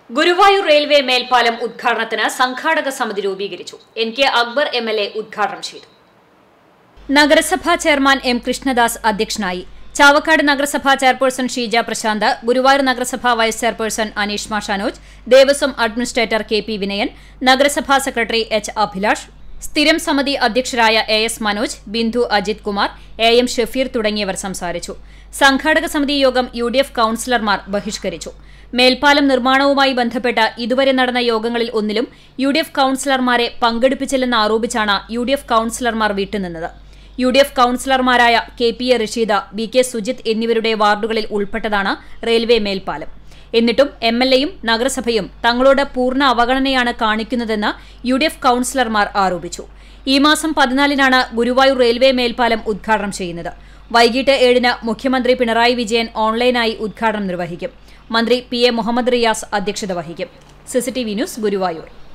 Guruvayur railway മേൽപ്പാലം ഉദ്ഘാടനത്തിന് സംഘാടക സമിതി രൂപീകരിച്ചു N K Akbar M L A ഉദ്ഘാടനം ചെയ്തു നഗരസഭാ ചെയർമാൻ എം കൃഷ്ണദാസ് അധ്യക്ഷനായി ചാവക്കാട് നഗരസഭാ ചെയർപേഴ്സൺ ഷീജ പ്രശാന്ത് ഗുരുവായൂർ നഗരസഭാ വൈസ് ചെയർപേഴ്സൺ അനീഷ് മാഷാനോജ് Devaswom administrator K P Vinayan നഗരസഭാ സെക്രട്ടറി എച്ച് അഭിലാഷ് സ്ഥിരം സമിതി അധ്യക്ഷരായ A S Manoj Bindu Ajith Kumar A M Shafeer തുടങ്ങിയവർ സംസാരിച്ചു സംഘാടക സമിതി യോഗം യു ഡി എഫ് കൌൺസിലർമാർ ബഹിഷ്കരിച്ചു മേൽപ്പാലം നിർമ്മാണവുമായി ബന്ധപ്പെട്ട ഇതുവരെ നടന്ന യോഗങ്ങളിൽ ഒന്നിലും യു ഡി എഫ് കൌൺസിലർമാരെ പങ്കെടുപ്പിച്ചില്ലെന്ന് ആരോപിച്ചാണ് യു ഡി എഫ് കൌൺസിലർമാർ വിട്ടുനിന്നത് യു ഡി എഫ് കൌൺസിലർമാരായ K P A Rasheeda V K Sujith എന്നിവരുടെ വാർഡുകളിൽ ഉൾപ്പെട്ടതാണ് റെയിൽവേ മേൽപ്പാലം എന്നിട്ടും എം എൽ എയും നഗരസഭയും തങ്ങളോട് പൂർണ്ണ അവഗണനയാണ് കാണിക്കുന്നതെന്ന് യു ഡി എഫ് കൌൺസിലർമാർ ആരോപിച്ചു ഈ മാസം പതിനാലിനാണ് ഗുരുവായൂർ റെയിൽവേ മേൽപ്പാലം ഉദ്ഘാടനം ചെയ്യുന്നത് വൈകിട്ട് ഏഴിന് മുഖ്യമന്ത്രി പിണറായി വിജയൻ ഓൺലൈനായി ഉദ്ഘാടനം നിർവഹിക്കും മന്ത്രി പി എ മുഹമ്മദ് റിയാസ് അധ്യക്ഷത വഹിക്കും സിസിടിവി ന്യൂസ് ഗുരുവായൂർ